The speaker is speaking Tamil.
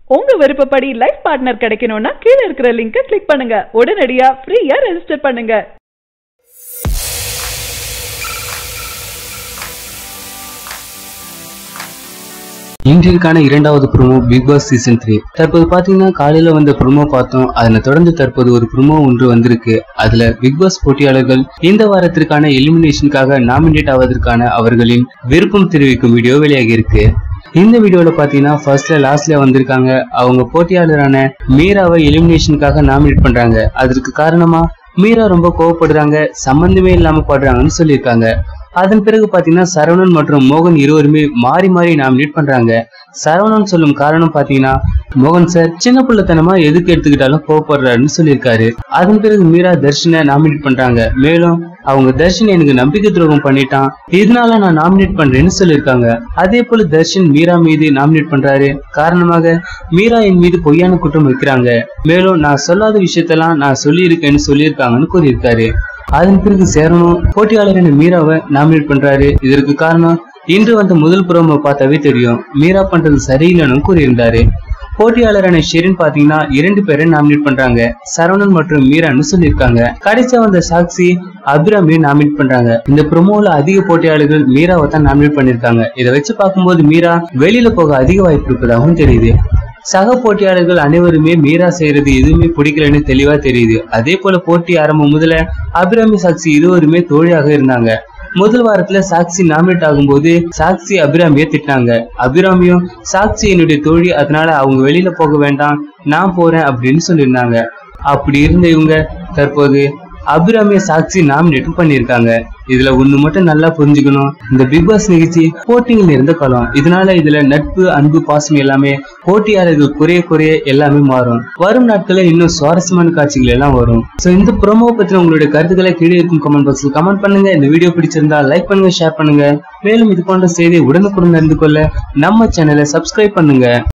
உங்க விருப்பப்படி லைஃப் பார்ட்னர் கிடைக்கணும்னா கீழ இருக்கிற லிங்கை கிளிக் பண்ணுங்க உடனடியா ஃப்ரீயா ரெஜிஸ்டர் பண்ணுங்க இன்றைக்கான இரண்டாவது promo Bigg Boss season three தற்போது பாத்தீங்கன்னா காலையில வந்த ப்ரோமோ பார்த்தோம் அதனை தொடர்ந்து தற்போது ஒரு ப்ரோமோ ஒன்று வந்திருக்கு அதுல பிக் பாஸ் போட்டியாளர்கள் இந்த வாரத்திற்கான எலிமினேஷனுக்காக நாமினேட் ஆவதற்கான அவர்களின் விருப்பம் தெரிவிக்கும் வீடியோ வெளியாகி இருக்கு இந்த வீடியோல பாத்தீங்கன்னா ஃபர்ஸ்ட்ல லாஸ்ட்ல வந்திருக்காங்க அவங்க போட்டியாளரான மீராவை எலிமினேஷனுக்காக நாமினேட் பண்றாங்க அதற்கு காரணமா மீரா ரொம்ப கோவப்படுறாங்க சம்பந்தமே இல்லாம பாடுறாங்கன்னு சொல்லியிருக்காங்க அதன் பிறகு பாத்தீங்கன்னா சரவணன் மற்றும் மோகன் இருவருமே மாறி மாறி நாமினேட் பண்றாங்க சரவணன் சொல்லும் காரணம் பாத்தீங்கன்னா மோகன் சார் சின்ன பிள்ளைத்தனமா எதுக்கு எடுத்துக்கிட்டாலும் கோவப்படுறாருன்னு சொல்லியிருக்காரு அதன் பிறகு மீரா தர்ஷனை நாமினேட் பண்றாங்க மேலும் அவங்க தர்ஷன் எனக்கு நம்பிக்கை துரோகம் பண்ணிட்டான் இதனால நான் நாமினேட் பண்றேன்னு சொல்லியிருக்காங்க அதே போல தர்ஷன் மீரா மீது நாமினேட் பண்றாரு காரணமாக மீரா என் மீது பொய்யான குற்றம் வைக்கிறாங்க மேலும் நான் சொல்லாத விஷயத்தெல்லாம் நான் சொல்லியிருக்கேன்னு சொல்லியிருக்காங்கன்னு கூறியிருக்காரு அதன் பிறகு சேரணும் போட்டியாளரான மீராவை நாமினேட் பண்றாரு இதற்கு காரணம் இன்று வந்த முதல் புறமை பார்த்தாவே தெரியும் மீரா பண்றது சரியில்லைன்னு கூறியிருந்தாரு போட்டியாளரான ஷெரின் பாத்தீங்கன்னா இரண்டு பேரை நாமினேட் பண்றாங்க சரவணன் மற்றும் மீரான்னு சொல்லியிருக்காங்க கடைசியா வந்த சாக்சி அபிராமியை நாமினேட் பண்றாங்க இந்த ப்ரோமோல அதிக போட்டியாளர்கள் மீராவை தான் நாமினேட் பண்ணிருக்காங்க இதை வச்சு பார்க்கும்போது மீரா வெளியில போக அதிக வாய்ப்பு இருப்பதாகவும் தெரியுது சக போட்டியாளர்கள் அனைவருமே மீரா செய்யறது எதுவுமே பிடிக்கலன்னு தெளிவா தெரியுது அதே போல போட்டி ஆரம்பம் முதல்ல அபிராமி சாக்சி இருவருமே தோழியாக இருந்தாங்க முதல் வாரத்துல சாக்சி நாமினேட் ஆகும்போது சாக்சி அபிராமிய திட்டினாங்க அபிராமியும் சாக்சி என்னுடைய தோழி அதனால அவங்க வெளியில போக வேண்டாம் நான் போறேன் அப்படின்னு சொல்லியிருந்தாங்க அப்படி இருந்த இவங்க தற்போது அபிராமிய சாக்சி நாமினேட்டும் பண்ணியிருக்காங்க இதுல ஒண்ணு மட்டும் நல்லா புரிஞ்சுக்கணும் இந்த பிக் பாஸ் நிகழ்ச்சி போட்டியில் இருந்த காலம் இதனால இதுல நட்பு அன்பு பாசம் எல்லாமே போட்டியாளர்கள் குறைய குறைய எல்லாமே மாறும் வரும் நாட்கள்ல இன்னும் சுவாரஸ்யமான காட்சிகள் எல்லாம் வரும் சோ இந்த ப்ரோமோ பத்தின உங்களுடைய கருத்துக்களை கீழே இருக்கும் கமெண்ட் பாக்ஸ்ல கமெண்ட் பண்ணுங்க இந்த வீடியோ பிடிச்சிருந்தா லைக் பண்ணுங்க ஷேர் பண்ணுங்க மேலும் இது போன்ற செய்தியை உடனுக்குடன் அறிந்து கொள்ள நம்ம சேனலை சப்ஸ்கிரைப் பண்ணுங்க